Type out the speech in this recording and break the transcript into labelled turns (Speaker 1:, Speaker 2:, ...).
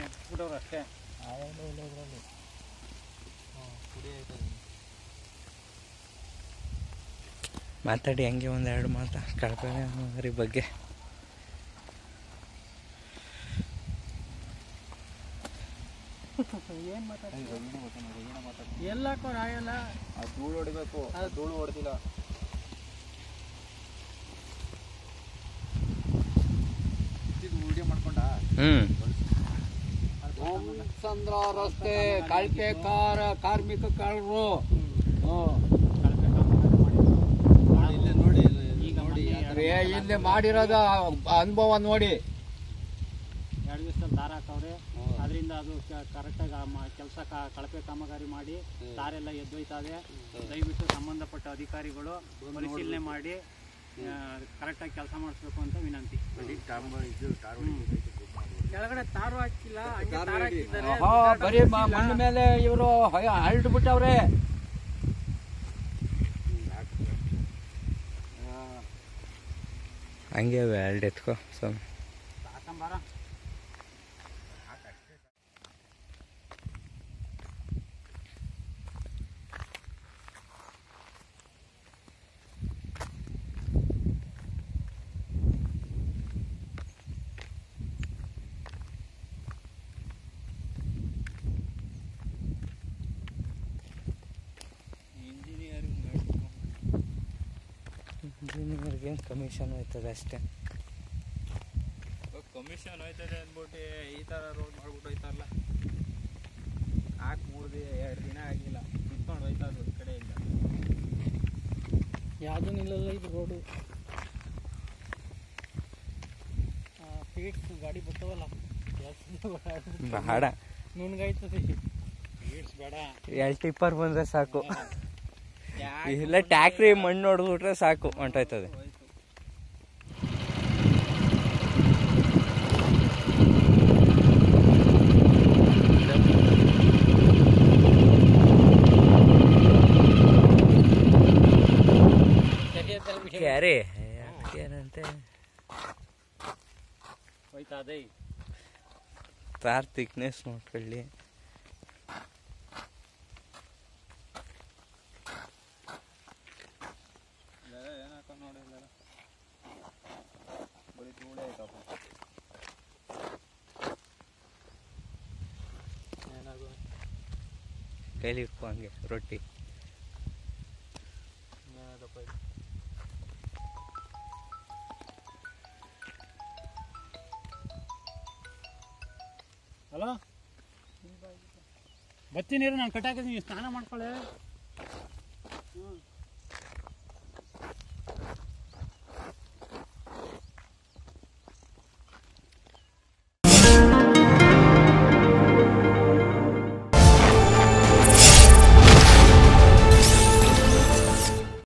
Speaker 1: ಬಿಟ್ಟವ್ರು ಅಷ್ಟೇ
Speaker 2: ಮಾತಾಡಿ ಹಂಗೆ ಒಂದೆರಡು ಮಾತಾ ಕಳಪೆ ಮರಿ ಬಗ್ಗೆ
Speaker 1: ಏನು ಮಾತಾಡ್ತೀವಿ ಎಲ್ಲ ಹಾಕೋರು ಆಗಲ್ಲ
Speaker 3: ಆ ಧೂಳು ಹೊಡಿಬೇಕು ಆ ಧೂಳು ಹೊಡೆದಿಲ್ಲ ಇದು ವಿಡಿಯೋ ಮಾಡ್ಕೊಂಡ
Speaker 2: ಹ್ಞೂ
Speaker 3: ಚಂದ್ರ ರಸ್ತೆ ಕಳಪೆ ಕಾರ ಕಾರ್ಮಿಕರು ನೋಡಿ
Speaker 1: ಈಗ
Speaker 3: ನೋಡಿ
Speaker 1: ಮೊನ್ನೆ
Speaker 3: ಏ, ಇಲ್ಲಿ ಮಾಡಿರೋದ ಅನುಭವ ನೋಡಿ
Speaker 1: ಎರಡು ದಿವಸದಲ್ಲಿ ದಾರ ಹಾಕವ್ರೆ ಅದರಿಂದ ಅದು ಕರೆಕ್ಟಾಗಿ ಕೆಲಸ ಕಳಪೆ ಕಾಮಗಾರಿ ಮಾಡಿ ದಾರೆಲ್ಲ ಎದ್ದೊಯ್ತದೆ ದಯವಿಟ್ಟು ಸಂಬಂಧಪಟ್ಟ ಅಧಿಕಾರಿಗಳು ಪರಿಶೀಲನೆ ಮಾಡಿ ಕರೆಕ್ಟಾಗಿ ಕೆಲಸ ಮಾಡಿಸ್ಬೇಕು ಅಂತ ವಿನಂತಿ ಕೆಳಗಡೆ ತಾರು ಹಾಕಿಲ್ಲ ಹಂಗೆ ತಾರ್ ಹಾಕಿದ್ದಾರೆ.
Speaker 3: ಆಹಾ, ಬರೀ ಮ- ಮಣ್ಣು ಮೇಲೆ ಇವರು ಹರಡು ಬಿಟ್ಟವ್ರೆ
Speaker 2: ಹಂಗೆ ಎರಡು ಎತ್ಕೋ ಸ್ವಾಮಿ
Speaker 1: ಸಾಕಂಬಾರ
Speaker 2: ಇಂಜಿನಿಯರ್ಗೆ ಕಮಿಷನ್ ಹೋಯ್ತದೆ ಅಷ್ಟೇ
Speaker 3: ಕಮಿಷನ್ ಹೋಯ್ತದೆ ಅಂದ್ಬಿಟ್ಟು ಈ ಥರ ರೋಡ್ ಮಾಡ್ಬಿಟ್ಟು ಹೋಯ್ತಾರಲ್ಲ ಹಾಕಿ ಮೂರು ದಿನ ಎರಡು ದಿನ ಆಗಿಲ್ಲ ನಿಂತ್ಕೊಂಡು ಹೋಯ್ತಾ ಇದ್ರು ಈ ಕಡೆಯಿಂದ
Speaker 1: ಯಾವುದು ನಿಲ್ಲಲ್ಲ ಇದು ರೋಡು ಫೀಟ್ಸ್ ಗಾಡಿ ಬರ್ತಾವಲ್ಲ
Speaker 2: ಬೇಡ
Speaker 1: ನುಣ್ಗಾಯ್ತದೆ ಫೀಟ್ಸ್ ಬೇಡ
Speaker 2: ಎರಡು ಟಿಪ್ಪರ್ ಬಂದರೆ ಸಾಕು ಇಲ್ಲ ಟ್ಯಾಕ್ರಿ ಮಣ್ಣು ಹೊಡೆದ್ಬಿಟ್ರೆ ಸಾಕು ಹೊಂಟೋಯ್ತದೆ ಕ್ಯಾರಿ ಏನಂತೆ
Speaker 1: ಹೋಯ್ತಾ ಅದೇ
Speaker 2: ತಾರ್ ಥಿಕ್ನೆಸ್ ನೋಡ್ಕೊಳ್ಳಿ
Speaker 3: ಏನಕ್ಕ ನೋಡಿ ಬರೀ ಧೂಳೆ ಆಯ್ತಪ್ಪ
Speaker 2: ಕೈಲಿ ಇಟ್ಕೊ ಹಂಗೆ ರೊಟ್ಟಿ
Speaker 3: ಏನದಪ್ಪ ಇದು
Speaker 1: ಹಲೋ ಬತ್ತೀನಿ ನಾನು ಕಟ್ಟಾಕಿದ್ದೀನಿ ಸ್ನಾನ ಮಾಡ್ಕೊಳ್ಳಿ ಹ್ಞೂ